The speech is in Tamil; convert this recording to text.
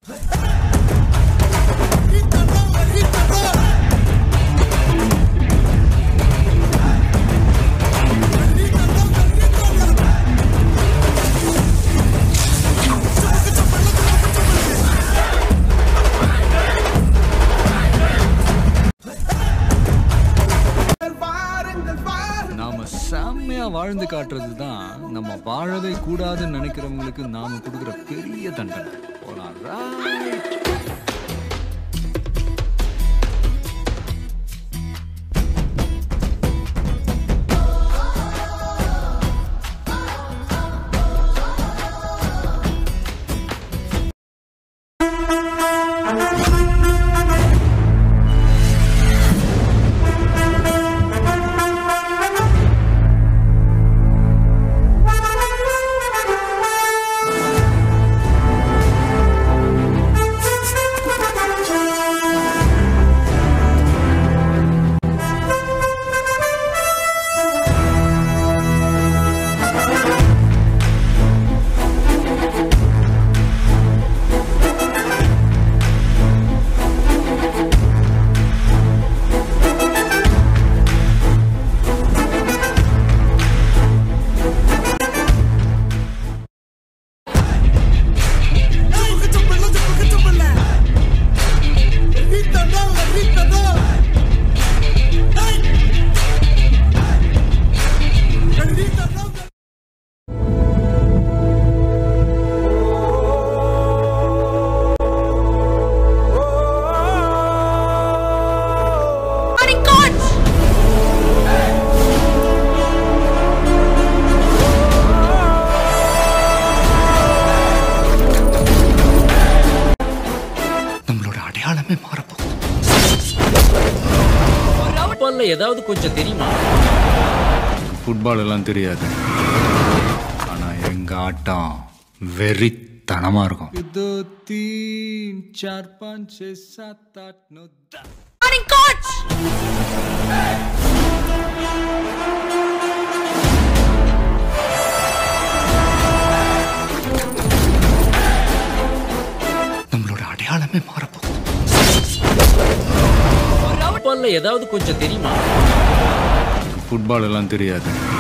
நாம செம்மையா வாழ்ந்து காட்டுறது தான் நம்ம வாழவே கூடாதுன்னு நினைக்கிறவங்களுக்கு நாம கொடுக்குற பெரிய தண்டனை போலாம் right. நம்மளோட அடையாளமே மாறப்போகுது ஃபுட்பால்ல ஏதாவது கொஞ்சம் தெரியுமா ஃபுட்பால் எல்லாம் தெரியாது ஆனா எங்க ஆட்டம் வெறித்தனமா இருக்கும் இது தீன் சார் பாஞ்ச் சாத் ஆட் நோ நம்மளோட அடையாளமே மாறப்போகுது ஃபுட்பால்ல ஏதாவது கொஞ்சம் தெரியுமா ஃபுட்பால் எல்லாம் தெரியாது